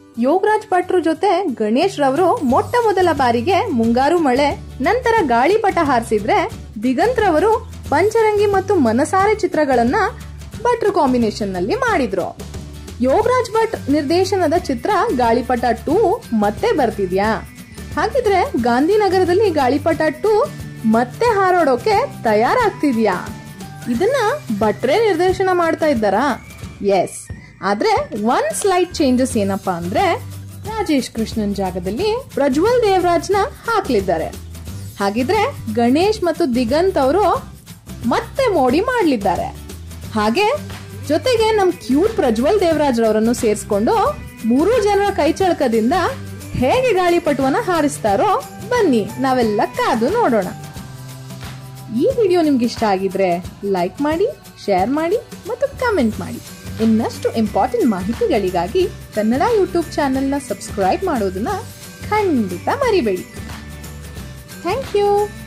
ಯೋಗರಾಜ್ ಭಟ್ರು ಜೊತೆ ಗಣೇಶ್ ರವರು ಮೊಟ್ಟ ಮೊದಲ ಬಾರಿಗೆ ಮುಂಗಾರು ಮಳೆ ನಂತರ ಗಾಳಿಪಟ ಹಾರಿಸಿದ್ರೆ ದಿಗಂತ್ ರವರು ಪಂಚರಂಗಿ ಮತ್ತು ಮನಸಾರೆ ಚಿತ್ರಗಳನ್ನ ಭಟ್ರು ಕಾಂಬಿನೇಷನ್ ನಲ್ಲಿ ಮಾಡಿದ್ರು ಯೋಗರಾಜ್ ಭಟ್ ನಿರ್ದೇಶನದ ಚಿತ್ರ ಗಾಳಿಪಟ ಟೂ ಮತ್ತೆ ಬರ್ತಿದ್ಯಾ ಹಾಗಿದ್ರೆ ಗಾಂಧಿನಗರದಲ್ಲಿ ಗಾಳಿಪಟ ಟೂ ಮತ್ತೆ ಹಾರಾಡೋಕೆ ತಯಾರಾಗ್ತಿದ್ಯಾ ಇದನ್ನ ಭಟ್ರೆ ನಿರ್ದೇಶನ ಮಾಡ್ತಾ ಇದ್ದಾರಾ ಎಸ್ ಆದ್ರೆ ಒನ್ ಸ್ಲೈಟ್ ಚೇಂಜಸ್ ಏನಪ್ಪಾ ಅಂದ್ರೆ ರಾಜೇಶ್ ಕೃಷ್ಣನ್ ಜಾಗದಲ್ಲಿ ಪ್ರಜ್ವಲ್ ದೇವರಾಜ್ನ ಹಾಕ್ಲಿದ್ದಾರೆ ಹಾಗಿದ್ರೆ ಗಣೇಶ್ ಮತ್ತು ದಿಗಂತ್ ಅವರು ಮತ್ತೆ ಮೋಡಿ ಮಾಡ್ಲಿದ್ದಾರೆ ಹಾಗೆ ಜೊತೆಗೆ ನಮ್ ಕ್ಯೂಟ್ ಪ್ರಜ್ವಲ್ ದೇವರಾಜ್ ರವರನ್ನು ಸೇರಿಸ್ಕೊಂಡು ಮೂರು ಜನರ ಕೈಚಳಕದಿಂದ ಹೇಗೆ ಗಾಳಿಪಟವನ್ನ ಹಾರಿಸ್ತಾರೋ ಬನ್ನಿ ನಾವೆಲ್ಲ ಕಾದು ನೋಡೋಣ ಈ ವಿಡಿಯೋ ನಿಮ್ಗೆ ಇಷ್ಟ ಆಗಿದ್ರೆ ಲೈಕ್ ಮಾಡಿ ಶೇರ್ ಮಾಡಿ ಮತ್ತು ಕಮೆಂಟ್ ಮಾಡಿ ಇನ್ನಷ್ಟು ಇಂಪಾರ್ಟೆಂಟ್ ಮಾಹಿತಿಗಳಿಗಾಗಿ ಕನ್ನಡ ಯೂಟ್ಯೂಬ್ ಚಾನೆಲ್ನ ಸಬ್ಸ್ಕ್ರೈಬ್ ಮಾಡೋದನ್ನ ಖಂಡಿತ ಮರಿಬೇಡಿ ಥ್ಯಾಂಕ್ ಯು